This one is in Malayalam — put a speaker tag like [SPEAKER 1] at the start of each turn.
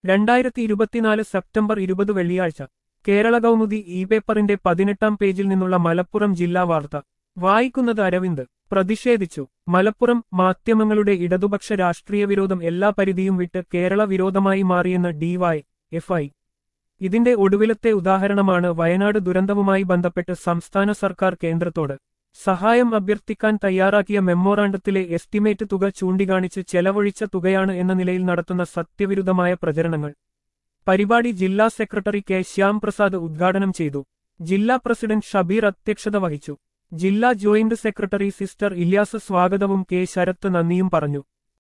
[SPEAKER 1] രണ്ടായിരത്തി ഇരുപത്തിനാല് സെപ്റ്റംബർ ഇരുപത് വെള്ളിയാഴ്ച കേരള കൗമുദി ഇ പേപ്പറിന്റെ പതിനെട്ടാം പേജിൽ നിന്നുള്ള മലപ്പുറം ജില്ലാ വാർത്ത വായിക്കുന്നത് അരവിന്ദ് പ്രതിഷേധിച്ചു മലപ്പുറം മാധ്യമങ്ങളുടെ ഇടതുപക്ഷ രാഷ്ട്രീയ വിരോധം എല്ലാ പരിധിയും വിട്ട് കേരള വിരോധമായി മാറിയെന്ന് ഡിവൈ എഫ്ഐ ഇതിന്റെ ഒടുവിലത്തെ ഉദാഹരണമാണ് വയനാട് ദുരന്തവുമായി ബന്ധപ്പെട്ട് സംസ്ഥാന സർക്കാർ കേന്ദ്രത്തോട് സഹായം അഭ്യർത്ഥിക്കാൻ തയ്യാറാക്കിയ മെമ്മോറാണ്ടത്തിലെ എസ്റ്റിമേറ്റ് തുക ചൂണ്ടിക്കാണിച്ച് ചെലവഴിച്ച തുകയാണ് എന്ന നിലയിൽ നടത്തുന്ന സത്യവിരുദ്ധമായ പ്രചരണങ്ങൾ പരിപാടി ജില്ലാ സെക്രട്ടറി കെ ശ്യാം പ്രസാദ് ഉദ്ഘാടനം ചെയ്തു ജില്ലാ പ്രസിഡന്റ് ഷബീർ അധ്യക്ഷത വഹിച്ചു ജില്ലാ ജോയിന്റ് സെക്രട്ടറി സിസ്റ്റർ ഇല്യാസ് സ്വാഗതവും കെ ശരത്ത് നന്ദിയും പറഞ്ഞു